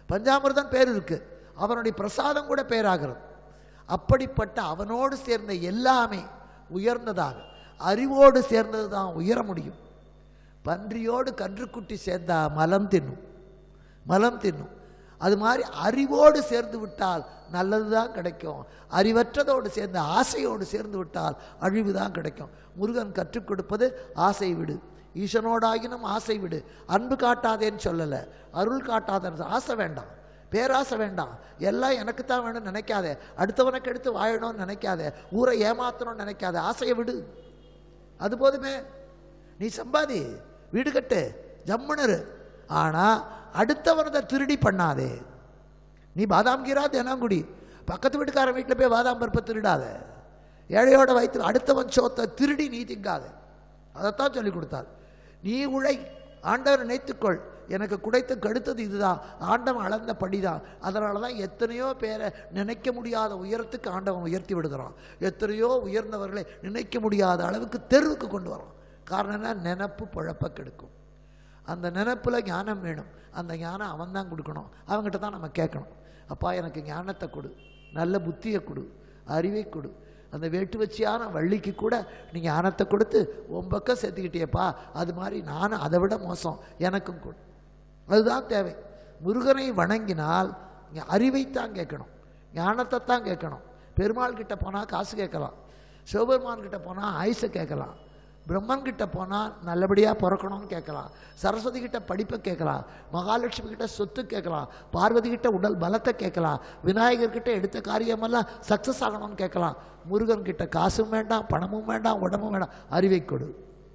பஞ்சாமிர்தம் பேர் இருக்கு அவனுடைய பிரசாதம் கூட பேராகிறது அப்படிப்பட்ட அவனோடு சேர்ந்த எல்லாமே உயர்ந்ததாக அறிவோடு சேர்ந்தது தான் உயர முடியும் பன்றியோடு கன்றுக்குட்டி சேர்ந்தா மலம் தின்னும் மலம் தின்னும் அது மாதிரி அறிவோடு சேர்ந்து விட்டால் நல்லது தான் கிடைக்கும் அறிவற்றதோடு சேர்ந்து ஆசையோடு சேர்ந்து விட்டால் அழிவு தான் கிடைக்கும் முருகன் கற்றுக் கொடுப்பது ஆசை விடு ஈசனோடாகினும் ஆசை விடு அன்பு காட்டாதேன்னு சொல்லலை அருள் காட்டாதேன்னு ஆசை வேண்டாம் பேராசை வேண்டாம் எல்லாம் எனக்கு தான் வேணும்னு நினைக்காதே அடுத்தவனுக்கு எடுத்து வாழணும்னு நினைக்காதே ஊரை ஏமாத்தணும்னு நினைக்காதே ஆசையை விடு அது போதுமே நீ சம்பாதி வீடு கட்டு ஜம்முனரு ஆனால் அடுத்தவனதை திருடி பண்ணாதே நீ பாதாம் கீரா தினம் குடி பக்கத்து வீட்டுக்காரன் வீட்டில் போய் பாதாம் பருப்பை திருடாத ஏழையோட வயிற்று அடுத்தவன் சோத்தை திருடி நீ திங்காத அதைத்தான் சொல்லி கொடுத்தார் நீ உழை ஆண்டவர் நினைத்துக்கொள் எனக்கு குடைத்து கெடுத்தது இதுதான் ஆண்டவன் அளந்த படிதான் அதனால தான் எத்தனையோ பேரை நினைக்க முடியாத உயரத்துக்கு ஆண்டவன் உயர்த்தி விடுகிறான் எத்தனையோ உயர்ந்தவர்களை நினைக்க முடியாத அளவுக்கு தெருவுக்கு கொண்டு வரான் காரணம் என்ன நினப்பு பழப்ப கெடுக்கும் அந்த நினப்பில் ஞானம் வேணும் அந்த ஞானம் அவன் தான் கொடுக்கணும் அவங்ககிட்ட தான் நம்ம கேட்கணும் அப்பா எனக்கு ஞானத்தை கொடு நல்ல புத்தியை கொடு அறிவை கொடு அந்த வேட்டு வச்சியான வள்ளிக்கு கூட நீ ஞானத்தை கொடுத்து உன் பக்கம் சேர்த்துக்கிட்டியப்பா அது மாதிரி நானும் அதை விட மோசம் எனக்கும் கொடு அதுதான் தேவை முருகனை வணங்கினால் இங்க அறிவைத்தான் கேட்கணும் ஞானத்தை தான் கேட்கணும் பெருமாள் கிட்ட போனால் காசு கேட்கலாம் சிவபெருமான் கிட்ட போனால் ஆயுசை கேட்கலாம் பிரம்மன் கிட்ட போனால் நல்லபடியாக பிறக்கணும்னு கேட்கலாம் சரஸ்வதி கிட்ட படிப்பை கேட்கலாம் மகாலட்சுமி கிட்ட சொத்து கேட்கலாம் பார்வதி கிட்ட உடல் பலத்தை கேட்கலாம் விநாயகர் கிட்ட எடுத்த காரியமெல்லாம் சக்ஸஸ் ஆகணும்னு கேட்கலாம் முருகன் கிட்ட காசும் வேண்டாம் பணமும் வேண்டாம் உடம்பும் வேண்டாம் அறிவை கொடு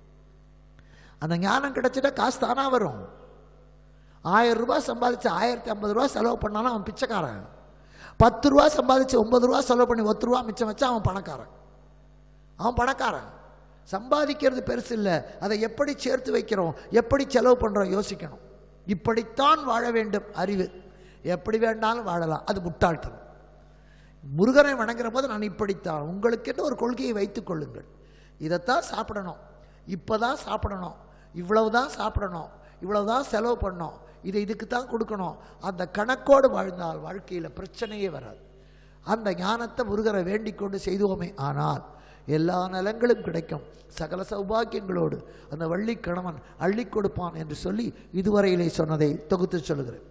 அந்த ஞானம் கிடைச்சிட்டா காசு தானா வரும் ஆயிரம் ரூபாய் சம்பாதிச்சு ஆயிரத்தி ஐம்பது ரூபா செலவு பண்ணாலும் அவன் பிச்சைக்காரன் பத்து ரூபா சம்பாதிச்சு ஒன்பது ரூபா செலவு பண்ணி ஒத்து ரூபா மிச்சம் வச்சா அவன் பணக்காரன் அவன் பணக்காரன் சம்பாதிக்கிறது பெருசு இல்லை அதை எப்படி சேர்த்து வைக்கிறோம் எப்படி செலவு பண்ணுறோம் யோசிக்கணும் இப்படித்தான் வாழ வேண்டும் அறிவு எப்படி வேண்டாலும் வாழலாம் அது முட்டாள்தனம் முருகனை வணங்குற போது நான் இப்படித்தான் உங்களுக்கென்று ஒரு கொள்கையை வைத்துக் கொள்ளுங்கள் இதைத்தான் சாப்பிடணும் இப்போ தான் சாப்பிடணும் இவ்வளவு தான் சாப்பிடணும் இவ்வளவு தான் செலவு பண்ணணும் இதை இதுக்கு தான் கொடுக்கணும் அந்த கணக்கோடு வாழ்ந்தால் வாழ்க்கையில் பிரச்சனையே வராது அந்த ஞானத்தை முருகரை வேண்டிக் கொண்டு செய்துவோமே ஆனால் எல்லா நலங்களும் கிடைக்கும் சகல சௌபாக்கியங்களோடு அந்த வள்ளி கணவன் அள்ளி கொடுப்பான் என்று சொல்லி இதுவரையிலே சொன்னதை தொகுத்து சொல்லுகிறேன்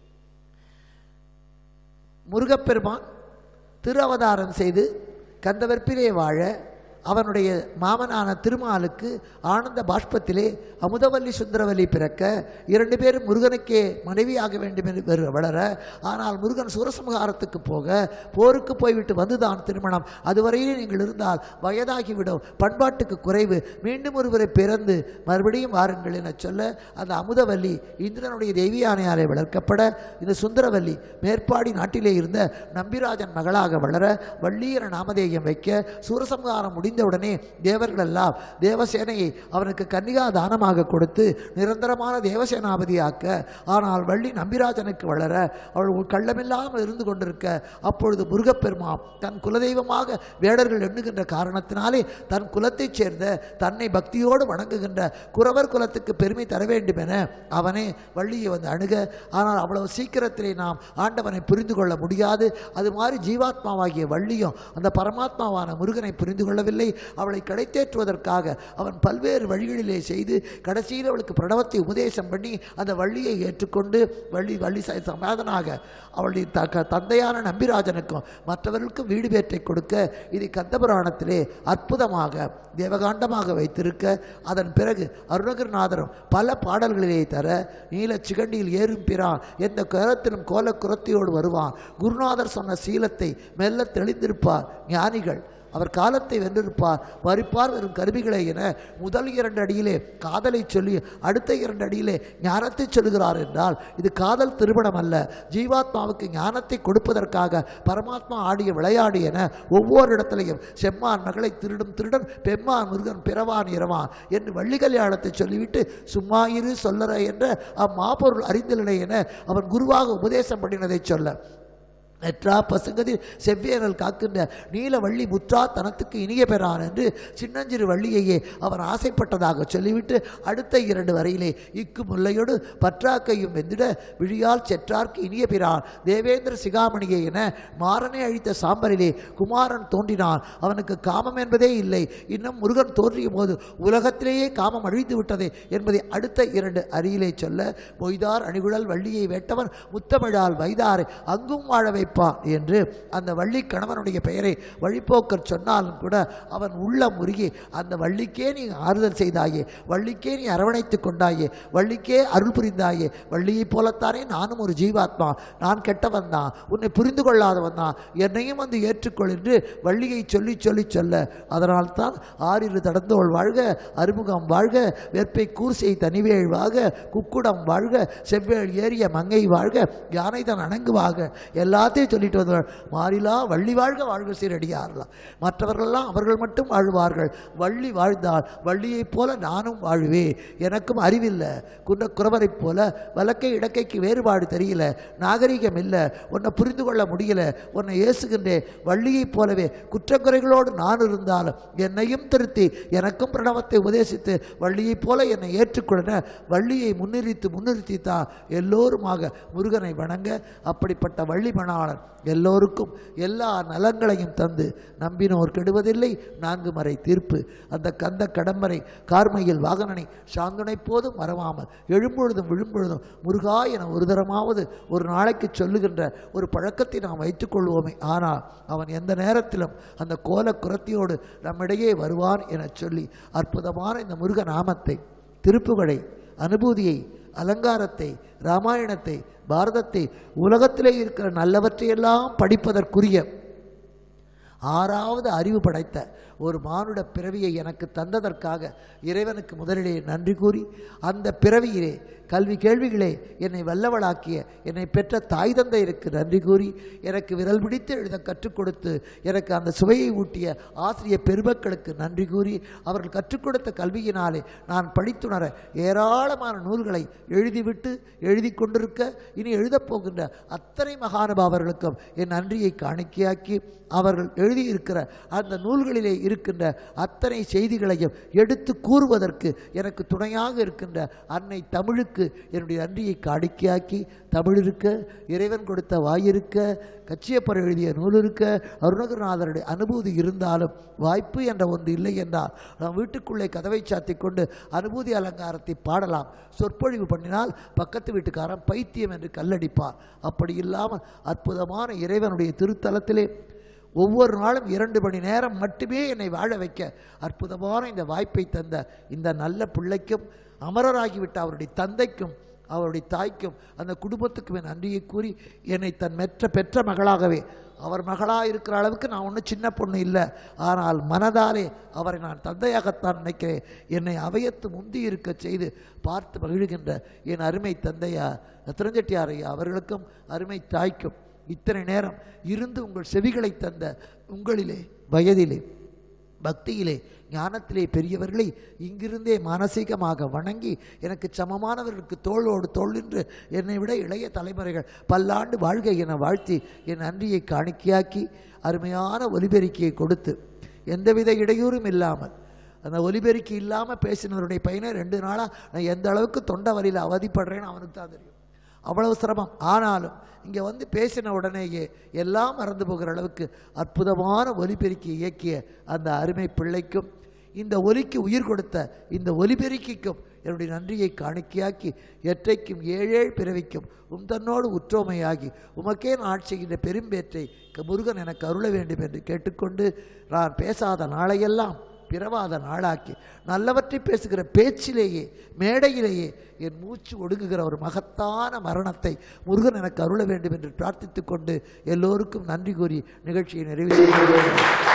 முருகப்பெருமான் திரு அவதாரம் செய்து கந்தவர்ப்பிலே வாழ அவனுடைய மாமனான திருமாலுக்கு ஆனந்த பாஷ்பத்திலே அமுதவல்லி சுந்தரவல்லி பிறக்க இரண்டு பேரும் முருகனுக்கே மனைவியாக வேண்டும் என்று வரு- வளர ஆனால் முருகன் சூரசம்ஹாரத்துக்கு போக போருக்கு போய்விட்டு வந்துதான் திருமணம் அதுவரையிலே நீங்கள் இருந்தால் வயதாகிவிடும் பண்பாட்டுக்கு குறைவு மீண்டும் ஒருவரை பிறந்து மறுபடியும் வாருங்கள் என சொல்ல அந்த அமுதவல்லி இந்திரனுடைய தெய்வியானையாலே வளர்க்கப்பட இந்த சுந்தரவல்லி மேற்பாடி நாட்டிலே இருந்த நம்பிராஜன் மகளாக வளர வள்ளீர நாமதேயம் வைக்க சூரசம்ஹாரம் முடிந்தவுடனே தேவர்கள் எல்லாம் தேவசேனையை அவனுக்கு கன்னிகா தானமாக கொடுத்து நிரந்தரமான தேவசேனாபதியாக்க ஆனால் வள்ளி நம்பிராஜனுக்கு வளர அவள் ஒரு கள்ளமில்லாமல் இருந்து கொண்டிருக்க அப்பொழுது முருகப்பெருமான் தன் குலதெய்வமாக வேடர்கள் எண்ணுகின்ற காரணத்தினாலே தன் குலத்தைச் சேர்ந்த தன்னை பக்தியோடு வணங்குகின்ற குறவர் குலத்துக்கு பெருமை தர வேண்டும் என அவனே வள்ளியை வந்து அணுக ஆனால் அவ்வளவு சீக்கிரத்திலே நாம் ஆண்டவனை புரிந்து கொள்ள முடியாது அது மாதிரி ஜீவாத்மாவாகிய வள்ளியும் அந்த பரமாத்மாவான முருகனை புரிந்து கொள்ளவில்லை அவளை கடைத்தேற்றுவதற்காக அவன் பல்வேறு வழிகளிலே செய்து கடைசியில் அவளுக்கு பிரணவத்தை உபதேசம் பண்ணி அந்த வள்ளியை ஏற்றுக்கொண்டு வள்ளி வள்ளி ச- சமாதனாக அவளுடைய த க- தந்தையான நம்பிராஜனுக்கும் மற்றவர்களுக்கும் வீடு பேற்றை கொடுக்க இது கந்தபுராணத்திலே அற்புதமாக தேவகாண்டமாக வைத்திருக்க அதன் பிறகு அருணகிரிநாதரும் பல பாடல்களிலே தர நீல சிகண்டியில் ஏறும் பிரான் எந்த கரத்திலும் கோல குரத்தையோடு வருவான் குருநாதர் சொன்ன சீலத்தை மெல்ல தெளிந்திருப்பார் ஞானிகள் அவர் காலத்தை வென்றிருப்பார் வரிப்பார் வரும் கருவிகளை என முதல் இரண்டு அடியிலே காதலை சொல்லி அடுத்த இரண்டு அடியிலே ஞானத்தை சொல்லுகிறார் என்றால் இது காதல் திருமணம் அல்ல ஜீவாத்மாவுக்கு ஞானத்தை கொடுப்பதற்காக பரமாத்மா ஆடிய விளையாடு என ஒவ்வொரு இடத்திலையும் செம்மான் மகளை திருடும் திருடன் பெம்மான் முருகன் பிறவான் இரவான் என்று வள்ளி கல்யாணத்தை சொல்லிவிட்டு சும்மா இரு சொல்லற என்ற அம்மாபொருள் அறிந்தலினை என அவன் குருவாக உபதேசம் பண்ணினதை சொல்ல நெற்றா பசுங்கதிர் செவ்வேரல் காக்கின்ற நீலவள்ளி முற்றா தனத்துக்கு இனிய பெறான் என்று சின்னஞ்சிறு வள்ளியையே அவர் ஆசைப்பட்டதாக சொல்லிவிட்டு அடுத்த இரண்டு வரையிலே இக்கு முல்லையோடு பற்றாக்கையும் வெந்திட விழியால் செற்றார்க்கு இனிய பிறான் தேவேந்திர சிகாமணியே என மாறனை அழித்த சாம்பரிலே குமாரன் தோன்றினான் அவனுக்கு காமம் என்பதே இல்லை இன்னும் முருகன் தோன்றிய போது உலகத்திலேயே காமம் அழித்து விட்டதே என்பதை அடுத்த இரண்டு அரியிலே சொல்ல மொய்தார் அணிகுழல் வள்ளியை வேட்டவன் முத்தமிழால் வைதாரை அங்கும் வாழ வைப்பான் என்று அந்த வள்ளி கணவனுடைய பெயரை வழிப்போக்கர் சொன்னாலும் கூட அவன் உள்ள முருகி அந்த வள்ளிக்கே நீ ஆறுதல் செய்தாயே வள்ளிக்கே நீ அரவணைத்துக் கொண்டாயே வள்ளிக்கே அருள் புரிந்தாயே வள்ளியைப் போலத்தானே நானும் ஒரு ஜீவாத்மா நான் கெட்டவன் தான் உன்னை புரிந்து கொள்ளாதவன் தான் என்னையும் வந்து ஏற்றுக்கொள் என்று வள்ளியை சொல்லி சொல்லி சொல்ல அதனால்தான் ஆறிரு தடந்தோள் வாழ்க அறுமுகம் வாழ்க வெப்பை கூர்சை தனிவேள் வாழ்க குக்குடம் வாழ்க செவ்வேள் ஏறிய மங்கை வாழ்க யானைதான் அணங்குவாக எல்லாத்தையும் சொல்லிட்டு வந்தவர்கள் மாறிலா வள்ளி வாழ்க வாழ்க சீரடியாரலாம் மற்றவர்களெல்லாம் அவர்கள் மட்டும் வாழ்வார்கள் வள்ளி வாழ்ந்தால் வள்ளியைப் போல நானும் வாழ்வேன் எனக்கும் அறிவில்லை குன்ற குறவரைப் போல வலக்கை இடக்கைக்கு வேறுபாடு தெரியல நாகரிகம் இல்லை உன்னை புரிந்து கொள்ள முடியல உன்னை ஏசுகின்றேன் வள்ளியைப் போலவே குற்றக்குறைகளோடு நான் இருந்தாலும் என்னையும் திருத்தி எனக்கும் பிரணவத்தை உபதேசித்து வள்ளியைப் போல என்னை ஏற்றுக்கொள்ள வள்ளியை முன்னிறுத்தி முன்னிறுத்தித்தான் எல்லோருமாக முருகனை வணங்க அப்படிப்பட்ட வள்ளி மணாளன் எல்லோருக்கும் எல்லா நலங்களையும் தந்து நம்பினோர் கெடுவதில்லை நான்கு மறை தீர்ப்பு அந்த கந்த கடம்பரை கார்மையில் வாகனனை சாந்துனை போதும் மறவாமல் எழும்பொழுதும் விழும்பொழுதும் முருகா என ஒரு தரமாவது ஒரு நாளைக்கு சொல்லுகின்ற ஒரு பழக்கத்தை நாம் வைத்துக்கொள்வோமே ஆனால் அவன் எந்த நேரத்திலும் அந்த கோல குரத்தியோடு நம்மிடையே வருவான் என சொல்லி அற்புதமான இந்த முருக நாமத்தை திருப்புகழை அனுபூதியை அலங்காரத்தை ராமாயணத்தை பாரதத்தை உலகத்திலே இருக்கிற நல்லவற்றையெல்லாம் படிப்பதற்குரிய ஆறாவது அறிவு படைத்த ஒரு மானுட பிறவியை எனக்கு தந்ததற்காக இறைவனுக்கு முதலிலே நன்றி கூறி அந்த பிறவியிலே கல்வி கேள்விகளே என்னை வல்லவளாக்கிய என்னை பெற்ற தாய் தந்தையருக்கு நன்றி கூறி எனக்கு விரல் பிடித்து எழுத கற்றுக் கொடுத்து எனக்கு அந்த சுவையை ஊட்டிய ஆசிரியர் பெருமக்களுக்கு நன்றி கூறி அவர்கள் கற்றுக் கொடுத்த கல்வியினாலே நான் படித்துணர ஏராளமான நூல்களை எழுதிவிட்டு எழுதி கொண்டிருக்க இனி எழுதப் போகின்ற அத்தனை மகானுபாவர்களுக்கும் என் நன்றியை காணிக்கையாக்கி அவர்கள் எழுதியிருக்கிற அந்த நூல்களிலே இருக்கின்ற அத்தனை செய்திகளையும் எடுத்து கூறுவதற்கு எனக்கு துணையாக இருக்கின்ற அன்னை தமிழுக்கு என்னுடைய நன்றியை காணிக்கையாக்கி தமிழ் இருக்க இறைவன் கொடுத்த வாயிருக்க கச்சியப்பர் எழுதிய நூல் இருக்க அருணகிரிநாதருடைய அனுபூதி இருந்தாலும் வாய்ப்பு என்ற ஒன்று இல்லை என்றால் நாம் வீட்டுக்குள்ளே கதவை சாத்தி கொண்டு அனுபூதி அலங்காரத்தை பாடலாம் சொற்பொழிவு பண்ணினால் பக்கத்து வீட்டுக்காரன் பைத்தியம் என்று கல்லடிப்பார் அப்படி இல்லாமல் அற்புதமான இறைவனுடைய திருத்தலத்திலே ஒவ்வொரு நாளும் இரண்டு மணி நேரம் மட்டுமே என்னை வாழ வைக்க அற்புதமான இந்த வாய்ப்பை தந்த இந்த நல்ல பிள்ளைக்கும் அமரராகிவிட்ட அவருடைய தந்தைக்கும் அவருடைய தாய்க்கும் அந்த குடும்பத்துக்கும் என் நன்றியை கூறி என்னை தன் மெற்ற பெற்ற மகளாகவே அவர் மகளாக இருக்கிற அளவுக்கு நான் ஒன்றும் சின்ன பொண்ணு இல்லை ஆனால் மனதாலே அவரை நான் தந்தையாகத்தான் நினைக்கிறேன் என்னை அவையத்து முந்தி இருக்க செய்து பார்த்து மகிழ்கின்ற என் அருமை தந்தையா ரத்னஞ்செட்டியார் ஐயா அவர்களுக்கும் அருமை தாய்க்கும் இத்தனை நேரம் இருந்து உங்கள் செவிகளை தந்த உங்களிலே வயதிலே பக்தியிலே ஞானத்திலே பெரியவர்களை இங்கிருந்தே மானசீகமாக வணங்கி எனக்கு சமமானவர்களுக்கு தோளோடு தோள் நின்று என்னை விட இளைய தலைமுறைகள் பல்லாண்டு வாழ்க என வாழ்த்தி என் நன்றியை காணிக்கையாக்கி அருமையான ஒலிபெருக்கியை கொடுத்து எந்தவித இடையூறும் இல்லாமல் அந்த ஒலிபெருக்கி இல்லாமல் பேசினவருடைய பையனை ரெண்டு நாளாக நான் எந்த அளவுக்கு தொண்டை வலியில் அவதிப்படுறேன்னு அவனுக்கு தான் தெரியும் அவ்வளவு சிரமம் ஆனாலும் இங்கே வந்து பேசின உடனேயே எல்லாம் மறந்து போகிற அளவுக்கு அற்புதமான ஒலிபெருக்கி இயக்கிய அந்த அருமை பிள்ளைக்கும் இந்த ஒலிக்கு உயிர் கொடுத்த இந்த ஒலிபெருக்கிக்கும் என்னுடைய நன்றியை காணிக்கையாக்கி எற்றைக்கும் ஏழேழு பிறவிக்கும் உம் தன்னோடு உற்றோமையாகி உமக்கே நான் செய்கின்ற பெரும்பேற்றை க- முருகன் எனக்கு அருள வேண்டும் என்று கேட்டுக்கொண்டு நான் பேசாத நாளையெல்லாம் பிறவாத நாளாக்கி நல்லவற்றை பேசுகிற பேச்சிலேயே மேடையிலேயே என் மூச்சு ஒடுங்குகிற ஒரு மகத்தான மரணத்தை முருகன் எனக்கு அருள வேண்டும் என்று பிரார்த்தித்துக் கொண்டு எல்லோருக்கும் நன்றி கூறி நிகழ்ச்சியை நிறைவு செய்கிறேன்